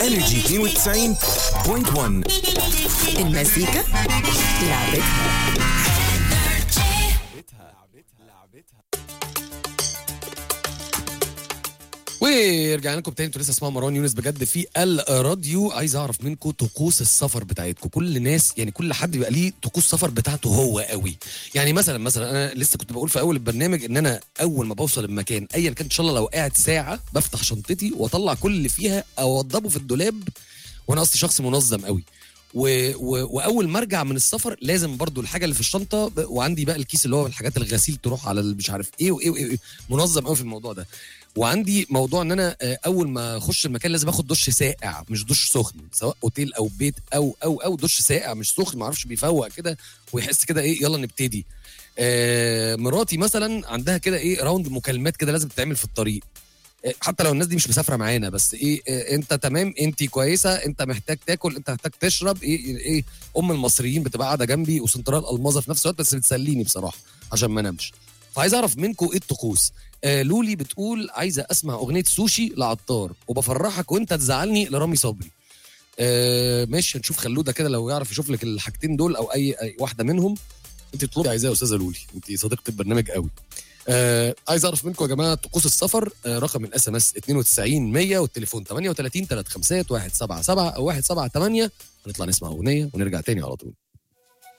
انرجي 92.1 المزيكا لعبتها ورجعنا لكم تاني انتوا لسه اسمها مروان يونس بجد في الراديو عايز اعرف منكم طقوس السفر بتاعتكم كل ناس يعني كل حد بيبقى ليه طقوس سفر بتاعته هو قوي يعني مثلا مثلا انا لسه كنت بقول في اول البرنامج ان انا اول ما بوصل المكان ايا كان ان شاء الله لو قاعد ساعه بفتح شنطتي واطلع كل اللي فيها اوضبه في الدولاب وانا اصلي شخص منظم قوي و... و... واول ما ارجع من السفر لازم برضو الحاجه اللي في الشنطه ب... وعندي بقى الكيس اللي هو الحاجات الغسيل تروح على ال- مش عارف ايه وايه وايه, وإيه. منظم قوي في الموضوع ده وعندي موضوع ان انا آه، اول ما اخش المكان لازم اخد دش ساقع مش دش سخن سواء اوتيل او بيت او او او دش ساقع مش سخن معرفش بيفوق كده ويحس كده ايه يلا نبتدي آه مراتي مثلا عندها كده ايه راوند مكالمات كده لازم تتعمل في الطريق آه، حتى لو الناس دي مش مسافره معانا بس ايه آه، انت تمام انت كويسه انت محتاج تاكل انت محتاج تشرب ايه ايه ام المصريين بتبقى قاعده جنبي وسنترال الماظه في نفس الوقت بس بتسليني بصراحه عشان ما انامش فعايز اعرف منكم ايه الطقوس آه لولي بتقول عايزه اسمع اغنيه سوشي لعطار وبفرحك وانت تزعلني لرامي صبري آه ماشي هنشوف خلوده كده لو يعرف يشوف لك الحاجتين دول او اي, أي واحده منهم انت تطلبي عايزاها يا استاذه لولي انت صديقه البرنامج قوي آه عايز اعرف منكم يا جماعه طقوس السفر آه رقم الاس ام اس 92 100 والتليفون 38 35 177 او 178 هنطلع نسمع اغنيه ونرجع تاني على طول